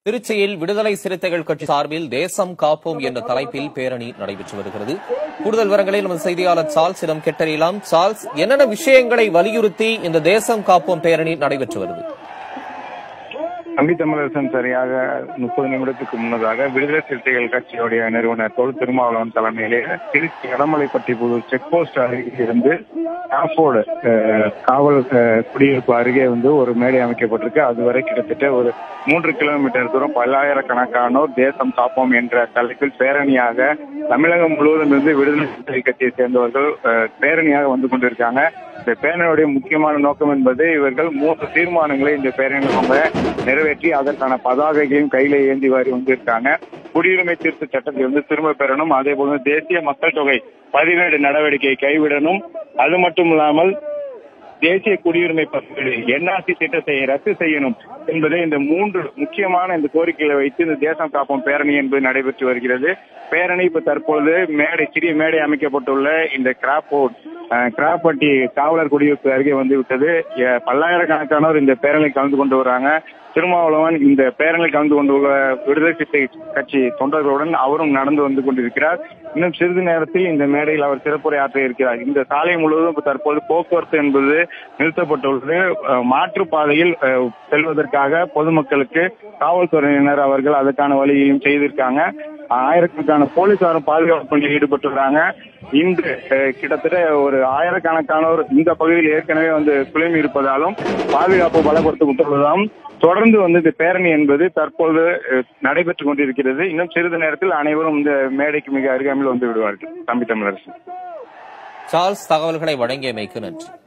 திருச்சியில் விடுதலை சிறுத்தைகள் கட்சி சார்பில் தேசம் காப்போம் என்ற தலைப்பில் பேரணி நடைபெற்று வருகிறது கூடுதல் விவரங்களை நமது செய்தியாளர் சார்ல்ஸிடம் கேட்டறியலாம் சார்ல்ஸ் என்னென்ன விஷயங்களை வலியுறுத்தி இந்த தேசம் காப்போம் பேரணி நடைபெற்று வருது தம்பி தமிழரசன் சரியாக முப்பது நிமிடத்துக்கு முன்னதாக விடுதலை சிறுத்தைகள் கட்சியுடைய நிறுவனர் தொல் திருமாவளவன் தலைமையிலே திருச்சி இடமலைப்பட்டி புது செக் போஸ்ட் அருகே இருந்து காஃபோர்டு காவல் அஹ், குடியிருப்பு அருகே வந்து ஒரு மேடை அமைக்கப்பட்டிருக்கு அதுவரை கிட்டத்தட்ட ஒரு மூன்று கிலோமீட்டர் தூரம் பல்லாயிரக்கணக்கானோர் தேசம் காப்போம் என்ற தலைப்பில் பேரணியாக தமிழகம் முழுவதும் இருந்து விடுதலை சிறுத்தை கட்சியை சேர்ந்தவர்கள் அஹ், பேரணியாக வந்து கொண்டிருக்காங்க இந்த பேரணியுடைய முக்கியமான நோக்கம் என்பது இவர்கள் மூன்று தீர்மானங்களை இந்த பேரணியில் அவங்க நிறைவேற்றி அதற்கான பதாகைகளையும் கையில ஏந்தி வாரி வந்திருக்காங்க குடியுரிமை திருத்த சட்டத்தை வந்து திரும்ப பெறணும் அதே போல தேசிய மக்கள் தொகை பதிவேடு நடவடிக்கையை கைவிடணும் அது மட்டும் இல்லாமல் தேசிய குடியுரிமை பதிவேடு என்ஆர்சி திட்டத்தை ரத்து செய்யணும் என்பதை இந்த மூன்று முக்கியமான இந்த கோரிக்கைகளை வைத்து இந்த தேசம் காப்போம் பேரணி என்பது நடைபெற்று வருகிறது பேரணி இப்ப தற்பொழுது மேடை சிறிய மேடை அமைக்கப்பட்டுள்ள இந்த கிராப்போர்ட் கிராப்பட்டி காவலர் குடியிருப்பு அருகே வந்து விட்டது எ- பல்லாயிரக்கணக்கானோர் இந்த பேரணியில் கலந்து கொண்டு வராங்க திருமாவளவன் இந்த பேரணியில் கலந்து கொண்டுள்ள விடுதலை சிறுத்தை கட்சி தொண்டர்களுடன் அவரும் நடந்து வந்து கொண்டிருக்கிறார் இன்னும் சிறிது நேரத்தில் இந்த மேடையில் அவர் சிறப்புரை ஆற்ற இருக்கிறார் இந்த சாலை முழுவதும் இப்ப தற்போது போக்குவரத்து என்பது நிறுத்தப்பட்டுள்ளது அஹ், மாற்றுப்பாதையில் அஹ், செல்வதற்காக பொதுமக்களுக்கு காவல்துறையினர் அவர்கள் அதற்கான வழியையும் செய்திருக்காங்க ஆயிரக்கணக்கான போலீசாரும் பாதுகாப்பு பணியில் ஈடுபட்டுள்ளாங்க இன்று அஹ், கிட்டத்தட்ட ஒரு ஆயிரக்கணக்கானோர் இந்த பகுதியில் ஏற்கனவே வந்து குழுமி இருப்பதாலும் பாதுகாப்பு பலப்படுத்தப்பட்டுள்ளதாலும் தொடர்ந்து வந்து இந்த பேரணி என்பது தற்போது அஹ், நடைபெற்றுக் கொண்டிருக்கிறது இன்னும் சிறிது நேரத்தில் அனைவரும் இந்த மேடைக்கு மிக அருகாமையில் வந்து விடுவார்கள் தம்பி தமிழரசு சார்ல்ஸ் தகவல்களை வழங்கியமைக்கு நன்றி